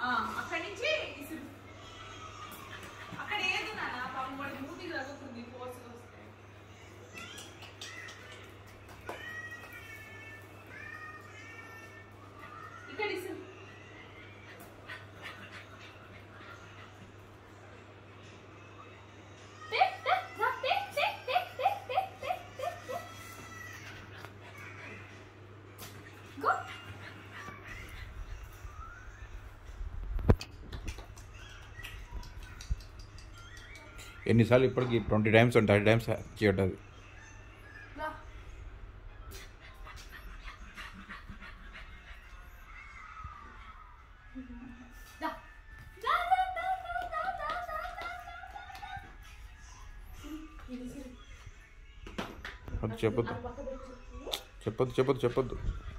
ఆ, అక్కడి నుంచి ఇసురు అక్కడ ఏది నాన్న పాపం వాడి మూతి తగ్గుతుంది ఫోర్స్ వస్తే ఇక్కడ ఇసురు ఎన్నిసార్లు ఇప్పటికి ట్వంటీ టైమ్స్ థర్టీ టైమ్స్ చేయటది రా దా దా దా దా దా దా దా దా దా ఇది ఇసురు అది చెప్పొద్దు అది పక్క పెట్టు చెప్పొద్దు చెప్పొద్దు చెప్పొద్దు